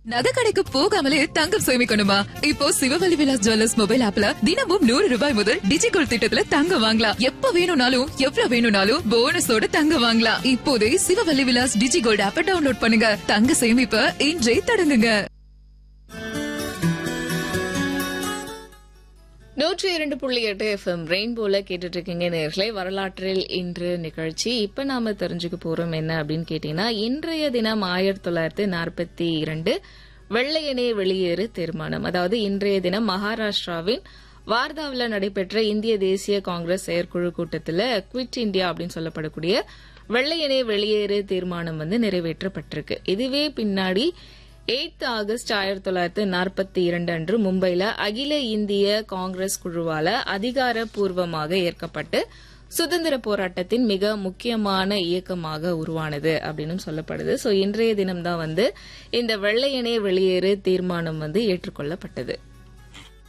நகை கடைக்கு போகாமலே தங்கம் சேமிக்கணுமா இப்போ சிவவழி விலாஸ் ஜுவல்லர்ஸ் மொபைல் ஆப்ல தினமும் நூறு ரூபாய் முதல் டிஜிகோல் திட்டத்துல தங்கம் வாங்கலாம் எப்ப வேணும்னாலும் எவ்வளவு வேணும்னாலும் போனஸோட தங்கம் வாங்கலாம் இப்போதே சிவவழி விலாஸ் டிஜிகோல்ட் ஆப்ப டவுன்லோட் பண்ணுங்க தங்க சேமிப்ப இன்றே தொடங்குங்க நூற்றி இரண்டு புள்ளி எட்டு எஃப்எம் ரெயின்போல கேட்டுட்டு இருக்கீங்க நேர்களே வரலாற்றில் இன்று நிகழ்ச்சி இப்ப நாம தெரிஞ்சுக்க போறோம் என்ன அப்படின்னு கேட்டீங்கன்னா இன்றைய தினம் ஆயிரத்தி தொள்ளாயிரத்தி நாற்பத்தி இரண்டு வெள்ளையனே வெளியேறு தீர்மானம் அதாவது இன்றைய தினம் மகாராஷ்டிராவின் வார்தாவில் நடைபெற்ற இந்திய தேசிய காங்கிரஸ் செயற்குழு கூட்டத்தில் குவிட் இந்தியா அப்படின்னு சொல்லப்படக்கூடிய வெள்ளையனே வெளியேறு தீர்மானம் வந்து நிறைவேற்றப்பட்டிருக்கு இதுவே பின்னாடி எயித் ஆகஸ்ட் ஆயிரத்தி தொள்ளாயிரத்தி நாற்பத்தி இரண்டு அன்று மும்பைல அகில இந்திய காங்கிரஸ் குழுவால அதிகாரப்பூர்வமாக ஏற்கப்பட்டு சுதந்திர போராட்டத்தின் மிக முக்கியமான இயக்கமாக உருவானது அப்படின்னு சொல்லப்படுது சோ இன்றைய தினம்தான் வந்து இந்த வெள்ளையனே வெளியேறு தீர்மானம் வந்து ஏற்றுக்கொள்ளப்பட்டது